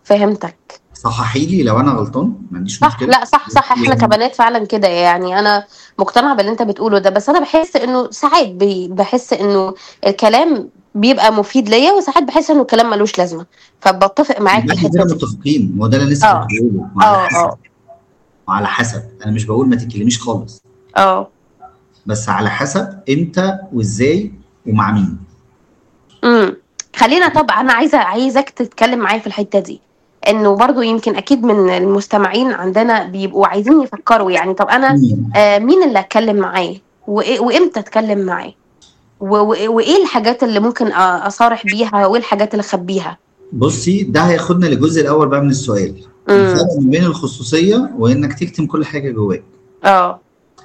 فهمتك صححي لي لو انا غلطان ما عنديش صح مشكله لا صح صح احنا يعني كبنات فعلا كده يعني انا مقتنعه باللي انت بتقوله ده بس انا بحس انه ساعات بي- بحس انه الكلام بيبقى مفيد ليا وساعات بحس انه الكلام ملوش لازمه فبتفق معاك في يبقى احنا الحته كده دي متفقين ما هو ده اللي لسه اه كنت بقوله وعلى اه حسب اه وعلى حسب انا مش بقول ما تتكلميش خالص اه بس على حسب امتى وازاي ومع مين امم خلينا طب انا عايزه عايزك تتكلم معايا في الحته دي انه برضو يمكن اكيد من المستمعين عندنا بيبقوا عايزين يفكروا يعني طب انا مين آه مين اللي اتكلم معاه وإيه- وامتى اتكلم معاه و- و- وايه الحاجات اللي ممكن أ- اصارح بيها وايه الحاجات اللي اخبيها بصي ده هياخدنا للجزء الاول بقى من السؤال امم الفرق ما بين الخصوصيه وانك تكتم كل حاجه جواك اه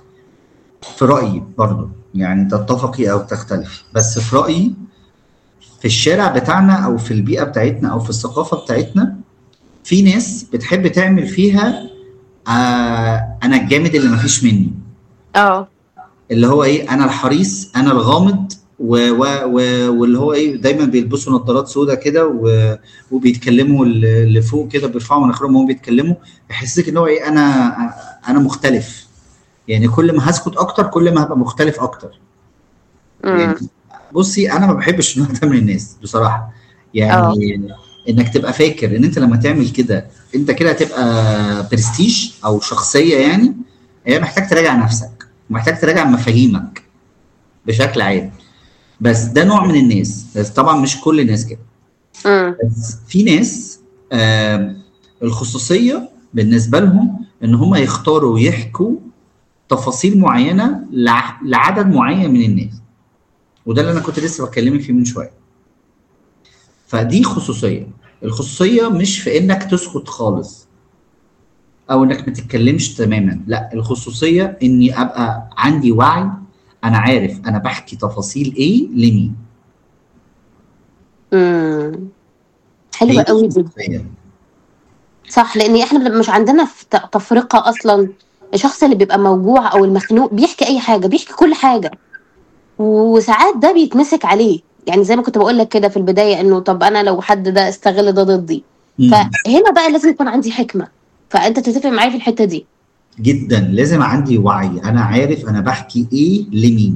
في رايي برضو يعني تتفقي او تختلفي بس في رايي في الشارع بتاعنا او في البيئه بتاعتنا او في الثقافه بتاعتنا في ناس بتحب تعمل فيها آه انا الجامد اللي مفيش مني اه اللي هو ايه انا الحريص انا الغامض و و و واللي هو ايه دايما بيلبسوا نظارات سودا كده و- وبيتكلموا اللي اللي فوق كده بيرفعوا مناخيرهم وهم بيتكلموا يحسسك ان هو ايه انا انا مختلف يعني كل ما هسكت اكتر كل ما هبقى مختلف اكتر امم يعني بصي انا ما بحبش النوع ده من الناس بصراحه اه يعني انك تبقى فاكر ان انت لما تعمل كده انت كده هتبقى برستيج او شخصيه يعني هي محتاج تراجع نفسك ومحتاج تراجع مفاهيمك بشكل عام بس ده نوع من الناس بس طبعا مش كل الناس كده امم بس في ناس آم، الخصوصيه بالنسبه لهم ان هم يختاروا يحكوا تفاصيل معينه لع- لعدد معين من الناس وده اللي انا كنت لسه بكلمك فيه من شويه فدي خصوصيه الخصوصيه مش في انك تسكت خالص او انك ما تتكلمش تماما لا الخصوصيه اني ابقى عندي وعي انا عارف انا بحكي تفاصيل ايه لمين امم حلوه هي دي قوي دي الخصوصيه صح لان احنا بنبقى مش عندنا في ت- تفرقه اصلا الشخص اللي بيبقى موجوع او المخنوق بيحكي اي حاجه بيحكي كل حاجه وساعات ده بيتمسك عليه يعني زي ما كنت بقول لك كده في البدايه انه طب انا لو حد ده استغل ده ضدي مم. فهنا بقى لازم يكون عندي حكمه فانت تتفق معايا في الحته دي جدا لازم عندي وعي انا عارف انا بحكي ايه لمين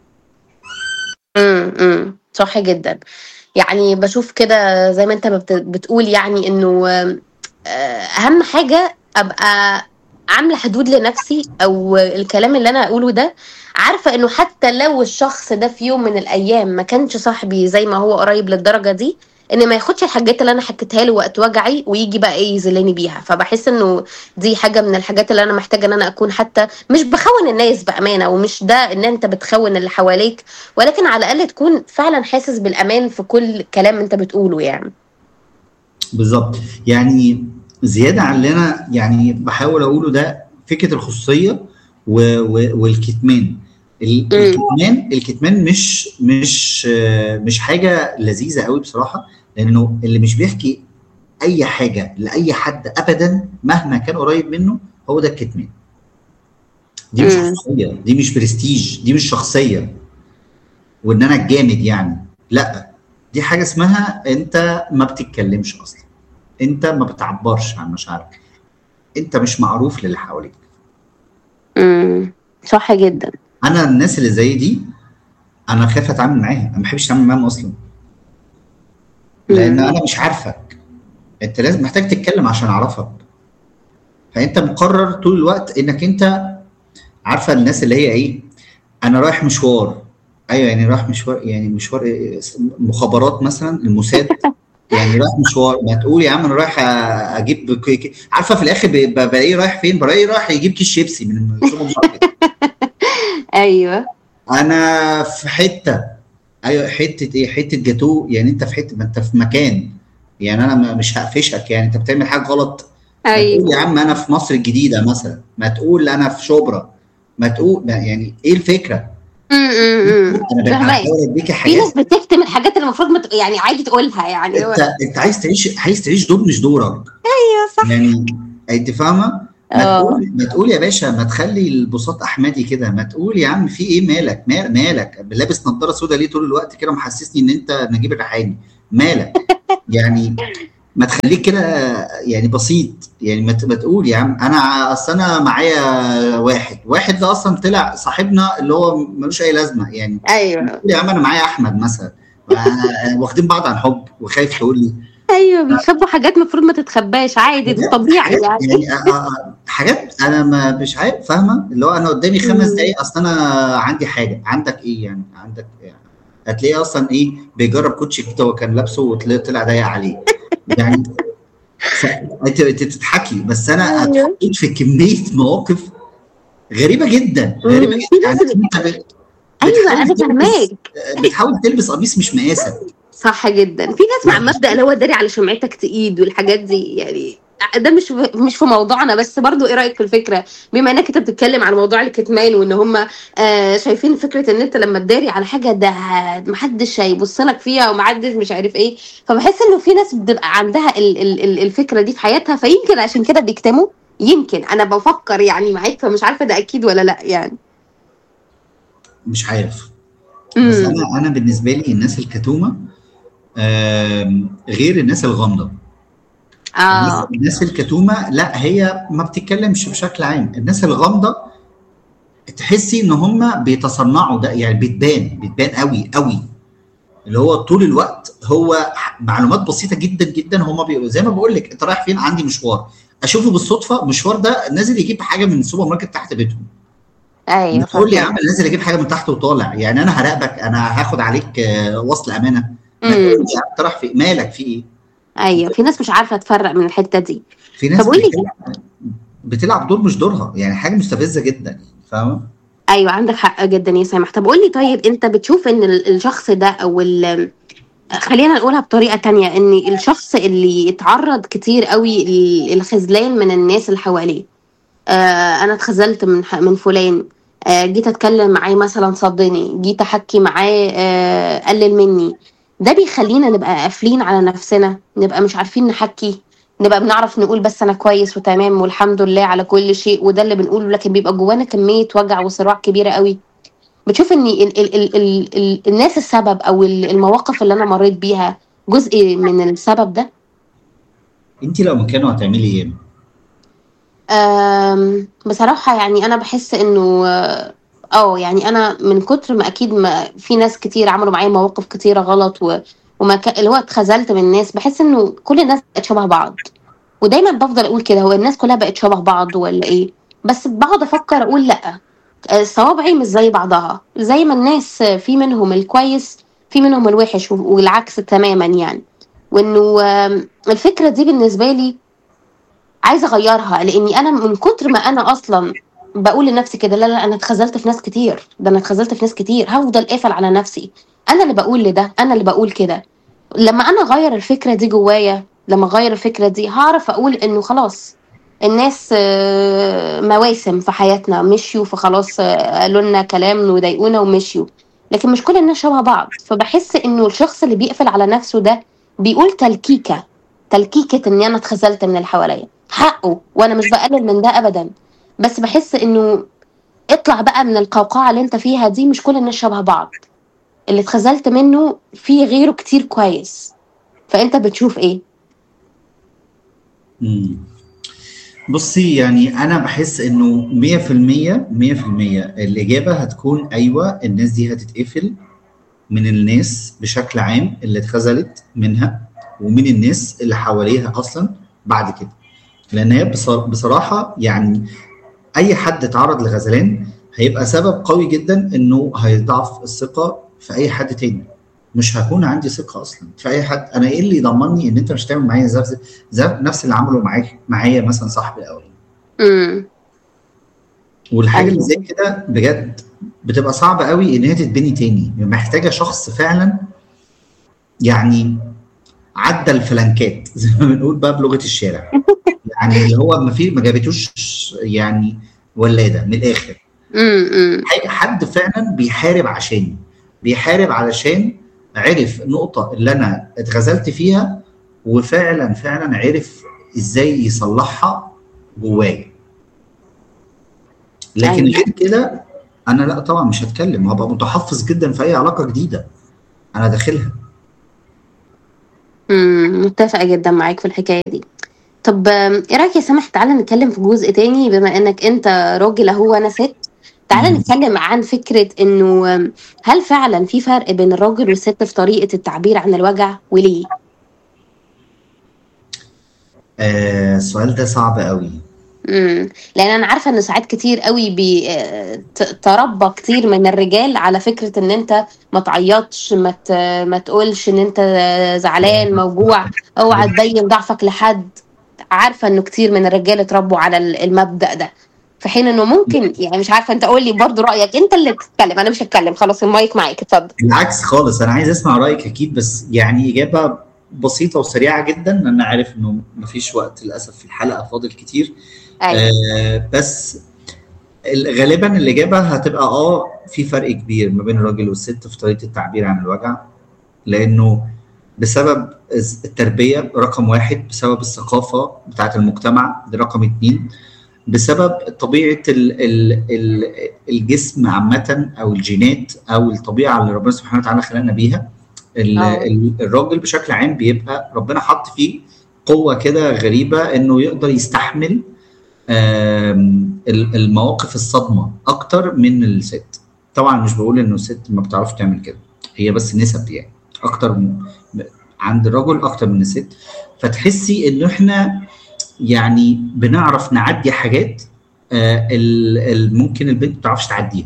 امم امم صح جدا يعني بشوف كده زي ما انت بت- بتقول يعني انه آه، اهم حاجه ابقى عامله حدود لنفسي او الكلام اللي انا اقوله ده عارفه انه حتى لو الشخص ده في يوم من الايام ما كانش صاحبي زي ما هو قريب للدرجه دي ان ما ياخدش الحاجات اللي انا حكيتها له وقت وجعي ويجي بقى ايه يذلني بيها فبحس انه دي حاجه من الحاجات اللي انا محتاجه ان انا اكون حتى مش بخون الناس بامانه ومش ده ان انت بتخون اللي حواليك ولكن على الاقل تكون فعلا حاسس بالامان في كل كلام انت بتقوله يعني بالظبط يعني زياده عن اللي انا يعني بحاول اقوله ده فكره الخصوصيه و... و... والكتمان ال- مم. الكتمان الكتمان مش مش آه، مش حاجه لذيذه قوي بصراحه لانه اللي مش بيحكي اي حاجه لاي حد ابدا مهما كان قريب منه هو ده الكتمان دي مش مم. خصوصيه دي مش برستيج دي مش شخصيه وان انا الجامد يعني لا دي حاجه اسمها انت ما بتتكلمش اصلا انت ما بتعبرش عن مشاعرك انت مش معروف للي حواليك امم صح جدا انا الناس اللي زي دي انا خايف اتعامل معاها انا ما بحبش اتعامل معاهم اصلا لان مم. انا مش عارفك انت لازم محتاج تتكلم عشان اعرفك فانت مقرر طول الوقت انك انت عارفه الناس اللي هي ايه انا رايح مشوار ايوه يعني رايح مشوار يعني مشوار إيه؟ مخابرات مثلا الموساد يعني رايح مشوار ما تقول يا عم انا رايح أ- اجيب كي- كي- عارفه في الاخر ب- ب- بلاقيه رايح فين بلاقيه رايح يجيب كيس شيبسي من السوبر ماركت ايوه انا في حته ايوه حته ايه حته جاتوه يعني انت في حته ما انت في مكان يعني انا ما- مش هقفشك يعني انت بتعمل حاجه غلط ما تقول ايوه يا عم انا في مصر الجديده مثلا ما تقول انا في شبرا ما تقول ما يعني ايه الفكره امم انا فهمك بحاول اديك في حاجات ناس بتكتم الحاجات اللي المفروض مت... يعني عادي تقولها يعني هو انت انت عايز تعيش عايز تعيش دور مش دورك ايوه صح يعني انت فاهمه ما اه تقول ما تقول يا باشا ما تخلي البساط احمدي كده ما تقول يا عم في ايه مالك مال مالك لابس نظاره سودا ليه طول الوقت كده محسسني ان انت نجيب الريحاني مالك يعني ما تخليك كده يعني بسيط يعني ما ت- ما تقول يا عم انا اصل انا معايا واحد واحد ده اصلا طلع صاحبنا اللي هو ملوش اي لازمه يعني ايوه تقول يا عم انا معايا احمد مثلا ما- واخدين بعض عن حب وخايف تقول لي ايوه بيخبوا حاجات المفروض ما تتخباش عادي ده طبيعي حاجات يعني يعني آه، آه، حاجات انا ما مش عارف فاهمه اللي هو انا قدامي خمس مم. دقايق اصل انا عندي حاجه عندك ايه يعني عندك يعني هتلاقيه اصلا ايه بيجرب كوتشي كده هو كان لابسه وطلع طلع ضيق عليه يعني ف- انت انت بتضحكي بس انا أيوه. اتحطيت في كميه مواقف غريبه جدا غريبه مم. جدا في يعني ناس- انت ب- ايوه بتحاول انا تلبس- فاهماك بتحاول تلبس قميص مش مقاسك صح جدا في ناس مع مبدا اللي هو داري على شمعتك تقيد والحاجات دي يعني ده مش في مش في موضوعنا بس برضو ايه رايك في الفكره بما انك انت بتتكلم عن موضوع الكتمان وان هم آه شايفين فكره ان انت لما تداري على حاجه ده محدش هيبص لك فيها ومحدش مش عارف ايه فبحس انه في ناس بتبقى عندها ال ال ال الفكره دي في حياتها فيمكن عشان كده بيكتموا يمكن انا بفكر يعني معاك فمش عارفه ده اكيد ولا لا يعني مش عارف بس امم انا انا بالنسبه لي الناس الكتومه آم، غير الناس الغامضه الناس اه الناس الكتومه لا هي ما بتتكلمش بشكل عام الناس الغامضه تحسي ان هم بيتصنعوا ده يعني بتبان بتبان قوي قوي اللي هو طول الوقت هو ح- معلومات بسيطه جدا جدا هم بيبقوا زي ما بقول لك انت رايح فين عندي مشوار اشوفه بالصدفه المشوار ده نازل يجيب حاجه من السوبر ماركت تحت بيتهم ايوه تقول لي يا فاهمة. عم نازل اجيب حاجه من تحت وطالع يعني انا هراقبك انا هاخد عليك آه، وصل امانه ما تقول امم لي يا عم انت رايح فين مالك في ايه ايوه في ناس مش عارفه تفرق من الحته دي في ناس طب قولي بتلعب, بتلعب دور مش دورها يعني حاجه مستفزه جدا فاهمه ايوه عندك حق جدا يا سامح طب قول لي طيب انت بتشوف ان ال- الشخص ده او ال- خلينا نقولها بطريقه تانية ان الشخص اللي يتعرض كتير قوي للخذلان من الناس اللي حواليه آه انا اتخذلت من ح- من فلان آه جيت اتكلم معاه مثلا صدني جيت احكي معاه آه قلل مني ده بيخلينا نبقى قافلين على نفسنا نبقى مش عارفين نحكي نبقى بنعرف نقول بس انا كويس وتمام والحمد لله على كل شيء وده اللي بنقوله لكن بيبقى جوانا كمية وجع وصراع كبيرة قوي بتشوف ان ال ال ال ال ال الناس السبب او ال- المواقف اللي انا مريت بيها جزء من السبب ده انت لو مكانه هتعملي ايه؟ أم، بصراحة يعني أنا بحس إنه اه يعني أنا من كتر ما أكيد ما في ناس كتير عملوا معايا مواقف كتيرة غلط و وما ك... اللي هو اتخذلت من الناس بحس إنه كل الناس بقت شبه بعض ودايما بفضل أقول كده هو الناس كلها بقت شبه بعض ولا إيه بس بقعد أفكر أقول لأ صوابعي مش زي بعضها زي ما الناس في منهم الكويس في منهم الوحش و- والعكس تماما يعني وإنه آم، الفكرة دي بالنسبة لي عايزه اغيرها لاني انا من كتر ما انا اصلا بقول لنفسي كده لا لا انا اتخذلت في ناس كتير ده انا اتخذلت في ناس كتير هفضل قافل على نفسي انا اللي بقول لده انا اللي بقول كده لما انا اغير الفكره دي جوايا لما اغير الفكره دي هعرف اقول انه خلاص الناس آه، مواسم في حياتنا مشيوا فخلاص آه، قالوا لنا كلام وضايقونا ومشيوا لكن مش كل الناس شبه بعض فبحس انه الشخص اللي بيقفل على نفسه ده بيقول تلكيكه تلكيكه ان انا اتخذلت من اللي حواليا حقه وانا مش بقلل من ده ابدا بس بحس انه اطلع بقى من القوقعه اللي انت فيها دي مش كل الناس شبه بعض اللي اتخذلت منه في غيره كتير كويس فانت بتشوف ايه مم. بصي يعني انا بحس انه 100% 100% الاجابه هتكون ايوه الناس دي هتتقفل من الناس بشكل عام اللي اتخذلت منها ومن الناس اللي حواليها اصلا بعد كده لان هي بص- بصراحه يعني اي حد اتعرض لغزلان هيبقى سبب قوي جدا انه هيضعف الثقه في اي حد تاني مش هكون عندي ثقه اصلا في اي حد انا ايه اللي يضمني ان انت مش هتعمل معايا زي زي نفس اللي عمله معاك معايا مثلا صاحبي الاولاني امم والحاجه اللي أيوة. زي كده بجد بتبقى صعبه قوي ان هي تتبني تاني محتاجه شخص فعلا يعني عدى الفلانكات زي ما بنقول بقى بلغه الشارع يعني اللي هو ما في ما جابتوش يعني ولاده من الاخر امم حي- حد فعلا بيحارب عشاني بيحارب علشان عرف النقطة اللي أنا اتغزلت فيها وفعلا فعلا عرف إزاي يصلحها جوايا لكن أيوة. غير كده أنا لا طبعا مش هتكلم هبقى متحفظ جدا في أي علاقة جديدة أنا داخلها امم متفقة جدا معاك في الحكاية دي طب آم، ايه رأيك يا سامح تعالى نتكلم في جزء تاني بما انك انت راجل اهو وانا ست تعالى مم. نتكلم عن فكرة انه آم، هل فعلا في فرق بين الراجل والست في طريقة التعبير عن الوجع وليه؟ آه السؤال ده صعب قوي امم لان انا عارفه ان ساعات كتير قوي بيتربى كتير من الرجال على فكره ان انت ما تعيطش ما ت- ما تقولش ان انت زعلان موجوع اوعى تبين ضعفك لحد عارفه انه كتير من الرجال اتربوا على ال- المبدأ ده في حين انه ممكن يعني مش عارفه انت قول لي برضو رايك انت اللي تتكلم انا مش هتكلم خلاص المايك معاك اتفضل بالعكس خالص انا عايز اسمع رايك اكيد بس يعني اجابه بسيطه وسريعه جدا لان انا عارف انه مفيش وقت للاسف في الحلقه فاضل كتير ايوه آه بس ال- غالبا الاجابه هتبقى اه في فرق كبير ما بين الراجل والست في طريقه التعبير عن الوجع لانه بسبب الز- التربيه رقم واحد بسبب الثقافه بتاعت المجتمع ده رقم اتنين بسبب طبيعه ال ال ال الجسم عامه او الجينات او الطبيعه اللي ربنا سبحانه وتعالى خلقنا بيها ال- اه ال- الراجل بشكل عام بيبقى ربنا حط فيه قوه كده غريبه انه يقدر يستحمل آم، ال- المواقف الصدمه اكتر من الست طبعا مش بقول انه الست ما بتعرفش تعمل كده هي بس نسب يعني اكتر من عند الرجل اكتر من الست فتحسي انه احنا يعني بنعرف نعدي حاجات آه، ال- ال- ممكن البنت ما بتعرفش تعديها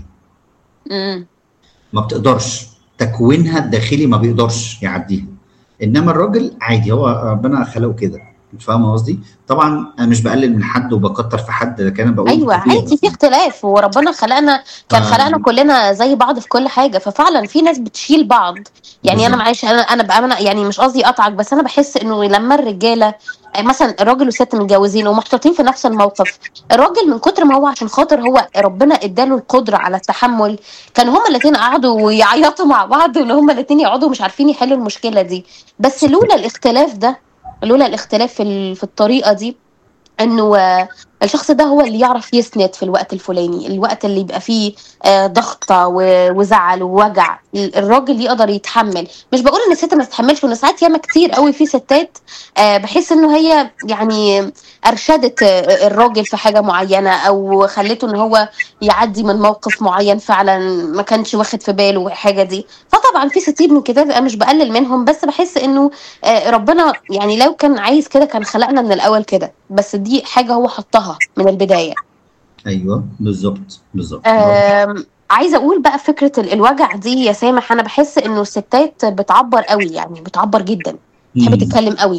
امم ما بتقدرش تكوينها الداخلي ما بيقدرش يعديها انما الراجل عادي هو ربنا خلقه كده فاهم قصدي؟ طبعا انا مش بقلل من حد وبكتر في حد لكن انا بقول ايوه طبيعي. عادي في اختلاف وربنا خلقنا كان آه. خلقنا كلنا زي بعض في كل حاجه ففعلا في ناس بتشيل بعض يعني انا بالظبط. معلش انا انا بامانه يعني مش قصدي اقطعك بس انا بحس انه لما الرجاله آه، مثلا الراجل والست متجوزين ومحطوطين في نفس الموقف الراجل من كتر ما هو عشان خاطر هو ربنا اداله القدره على التحمل كانوا هما الاثنين قعدوا ويعيطوا مع بعض وان هما الاثنين يقعدوا مش عارفين يحلوا المشكله دي بس لولا الاختلاف ده لولا الاختلاف في ال- في الطريقه دي انه آه، الشخص ده هو اللي يعرف يسند في الوقت الفلاني الوقت اللي يبقى فيه آه، ضغطة و- وزعل ووجع ال- الراجل يقدر يتحمل مش بقول ان الست ما تتحملش وان ساعات ياما كتير قوي في ستات آه، بحس انه هي يعني ارشدت آه، الراجل في حاجة معينة او خلته ان هو يعدي من موقف معين فعلا ما كانش واخد في باله الحاجة دي فطبعا في ستير من كده انا مش بقلل منهم بس بحس انه آه، ربنا يعني لو كان عايز كده كان خلقنا من الاول كده بس دي حاجة هو حطها من البداية ايوه بالظبط بالظبط آم، عايزه اقول بقى فكره ال- الوجع دي يا سامح انا بحس انه الستات بتعبر قوي يعني بتعبر جدا بتحب مم. تتكلم قوي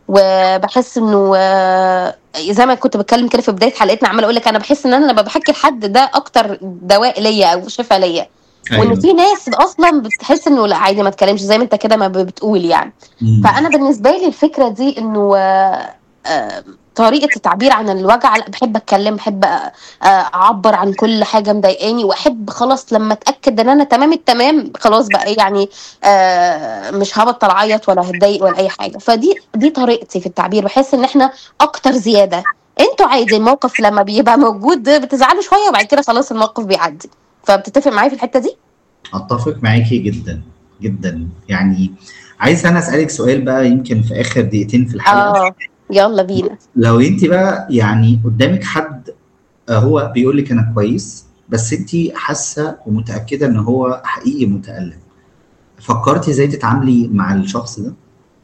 وبحس انه آه، زي ما كنت بتكلم كده في بدايه حلقتنا عماله اقول لك انا بحس ان انا لما بحكي لحد ده اكتر دواء ليا او شفاء ليا وان ايوه في ناس اصلا بتحس انه لا عادي ما تكلمش زي ما انت كده ما بتقول يعني مم. فانا بالنسبه لي الفكره دي انه آه، آه، طريقه التعبير عن الوجع لا بحب اتكلم بحب آه، آه، اعبر عن كل حاجه مضايقاني واحب خلاص لما اتاكد ان انا تمام التمام خلاص بقى إيه يعني آه، مش هبطل اعيط ولا هتضايق ولا اي حاجه فدي دي طريقتي في التعبير بحس ان احنا اكتر زياده انتوا عادي الموقف لما بيبقى موجود بتزعلوا شويه وبعد كده خلاص الموقف بيعدي فبتتفق معايا في الحته دي اتفق معاكي جدا جدا يعني عايز انا اسالك سؤال بقى يمكن في اخر دقيقتين في الحلقه اه يلا بينا لو انت بقى يعني قدامك حد آه، هو بيقول لك انا كويس بس انت حاسه ومتاكده ان هو حقيقي متالم فكرتي ازاي تتعاملي مع الشخص ده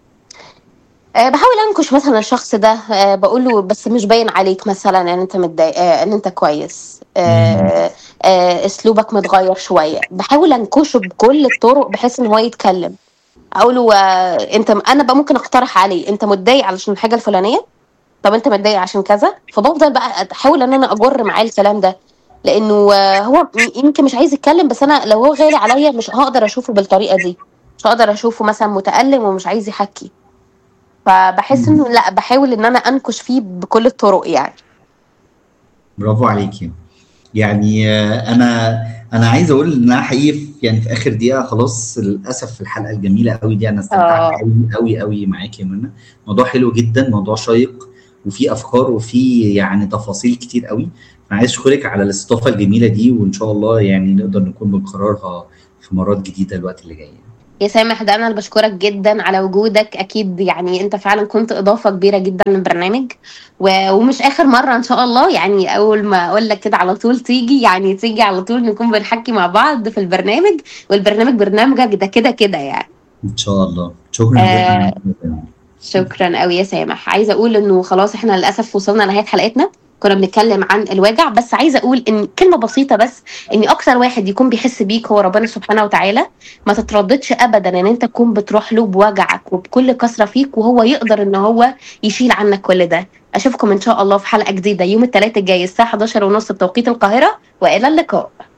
أه بحاول انكش مثلا الشخص ده أه بقول له بس مش باين عليك مثلا ان انت متضايق أه ان انت كويس أه أه اسلوبك متغير شويه بحاول انكشه بكل الطرق بحيث ان هو يتكلم اقول له أه انت انا بقى ممكن اقترح عليه انت متضايق علشان الحاجه الفلانيه طب انت متضايق عشان كذا فبفضل بقى احاول ان انا اجر معاه الكلام ده لانه آه، هو يمكن مش عايز يتكلم بس انا لو هو غالي عليا مش هقدر اشوفه بالطريقه دي مش هقدر اشوفه مثلا متالم ومش عايز يحكي فبحس مم. انه لا بحاول ان انا انكش فيه بكل الطرق يعني برافو عليكي يعني آه، انا انا عايز اقول ان انا حقيقي في- يعني في اخر دقيقه خلاص للاسف في الحلقه الجميله قوي دي انا استمتعت اه قوي قوي قوي معاكي يا منى موضوع حلو جدا موضوع شيق وفي افكار وفي يعني تفاصيل كتير قوي انا عايز اشكرك على الاستضافه الجميله دي وان شاء الله يعني نقدر نكون بنكررها في مرات جديده الوقت اللي جاي يا سامح ده انا اللي بشكرك جدا على وجودك اكيد يعني انت فعلا كنت اضافه كبيره جدا للبرنامج و- ومش اخر مره ان شاء الله يعني اول ما اقول لك كده على طول تيجي يعني تيجي على طول نكون بنحكي مع بعض في البرنامج والبرنامج برنامجك ده كده كده يعني ان شاء الله شكرا آه، جدا شكرا قوي يا سامح عايزه اقول انه خلاص احنا للاسف وصلنا لنهايه حلقتنا كنا بنتكلم عن الوجع بس عايزه اقول ان كلمه بسيطه بس ان اكتر واحد يكون بيحس بيك هو ربنا سبحانه وتعالى ما تترددش ابدا ان انت تكون بتروح له بوجعك وبكل كسره فيك وهو يقدر ان هو يشيل عنك كل ده اشوفكم ان شاء الله في حلقه جديده يوم الثلاثاء الجاي الساعه 11 ونص بتوقيت القاهره والى اللقاء